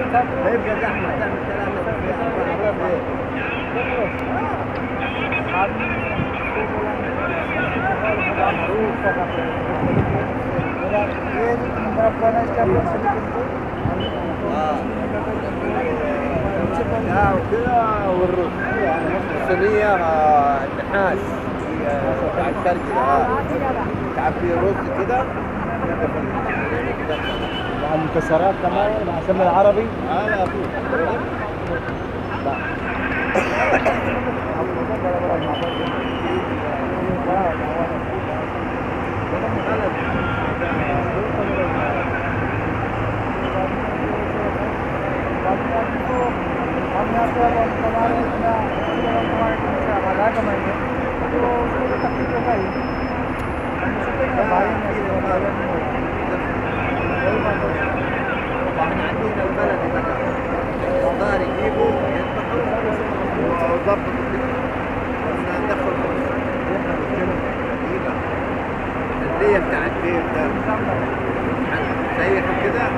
هيبقى زحمه تعمل ثلاثه في أربعة. اه لا وكذا والرز الصينية آه، النحاس هي بتاع الثلج آه. تعبي رز كده مع المكسرات كمان مع سمن العربي اه لا أبوي. احنا عندنا البلد مثلا الصغار يجيبوا يذبحوا ويظبطوا كده بس ندخل قديمة اللي بتاع البيت ده سيحوا كده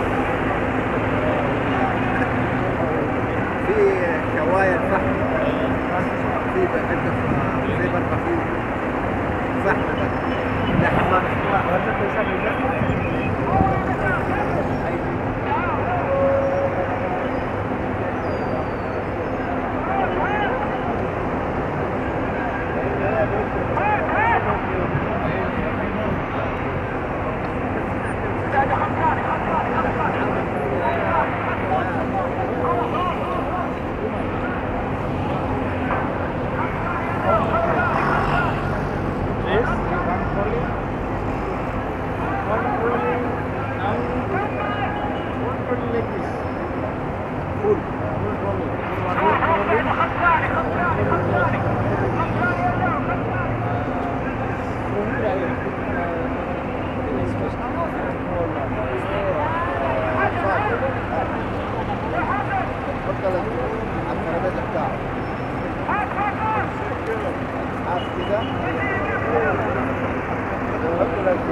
في شواية الفحم في عندك في برقة في فحم بس لحمة تفضل على الترابيزه بتاعه عارف كده وحط لك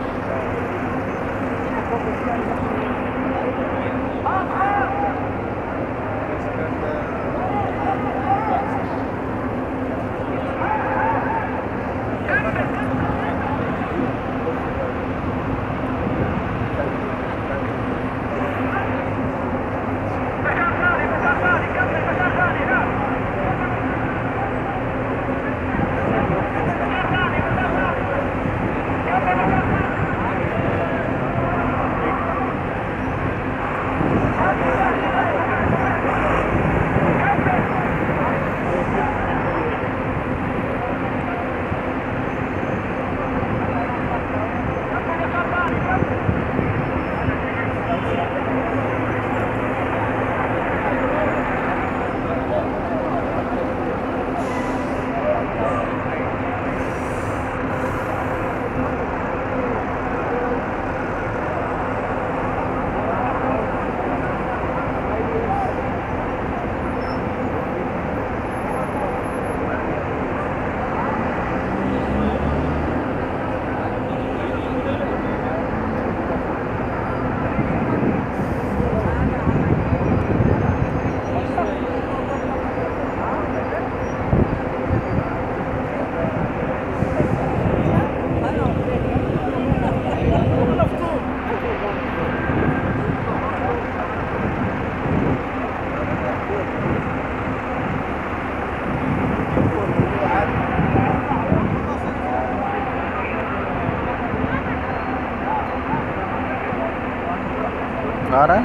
Ara?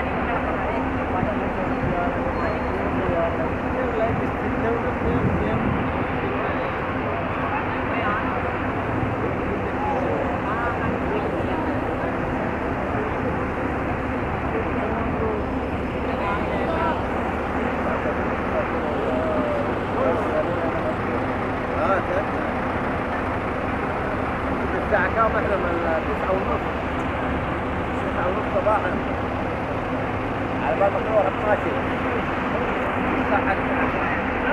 اه تعبنا الساعة كام احنا من تسعة ونص تسعة ونص صباحا على بال ما تروح 12 صح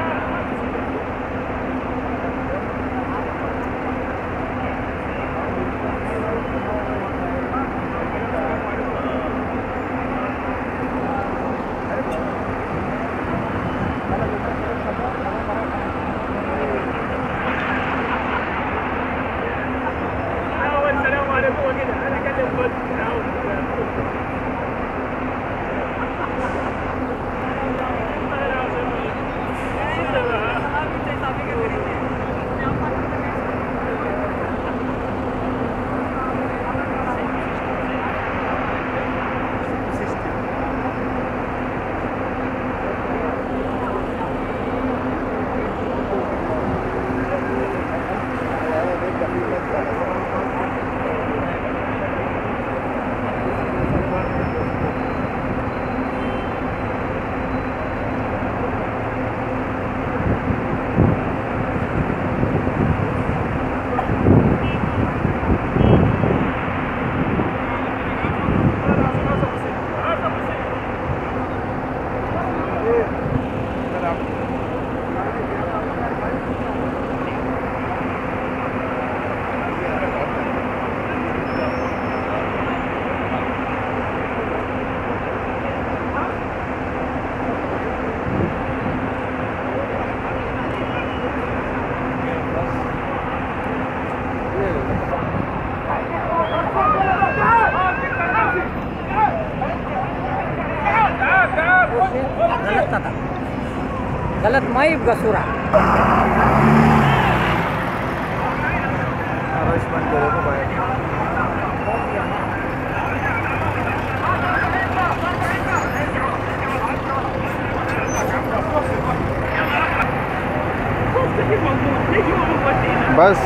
غلط था غلط ما يبقى صورة आरस बंद करो तो भाई बस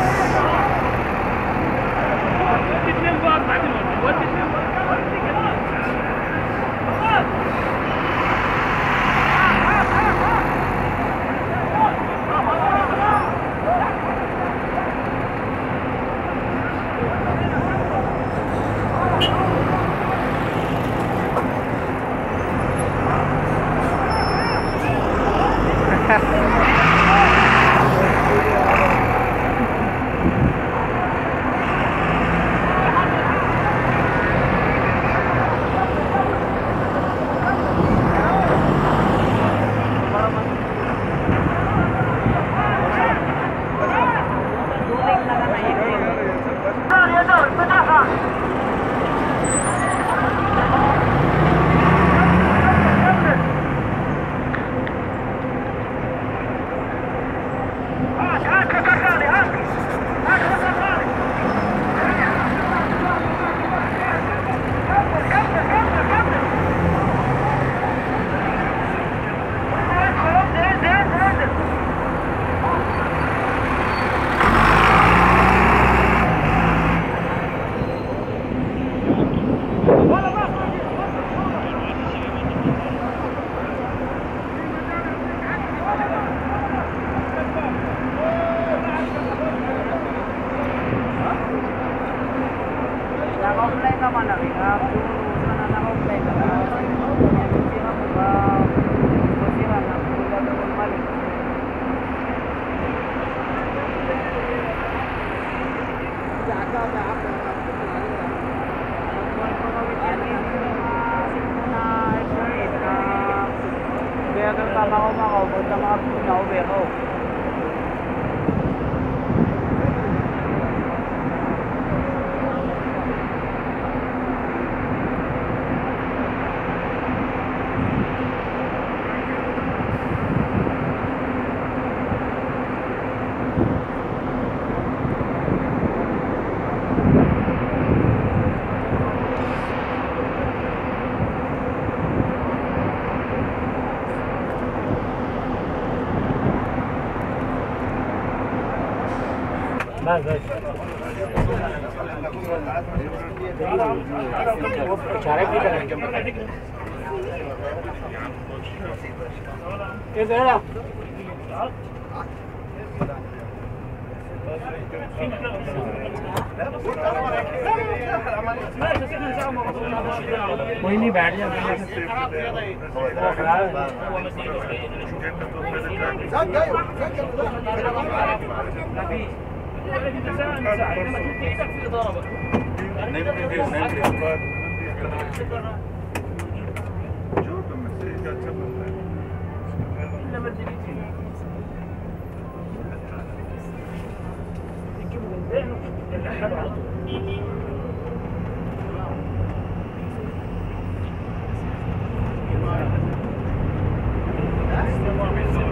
Naka-offline naman na rin. Ah, puro sana naka-offline na. Sira ko ba? Sira na. Wala na normal. Kaya kung tama ko mga ko, buta mga puna ko, beko. कोई नहीं बैठ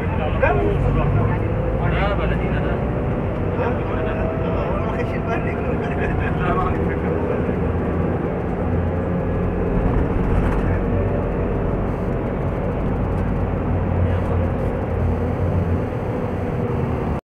ما خش البرد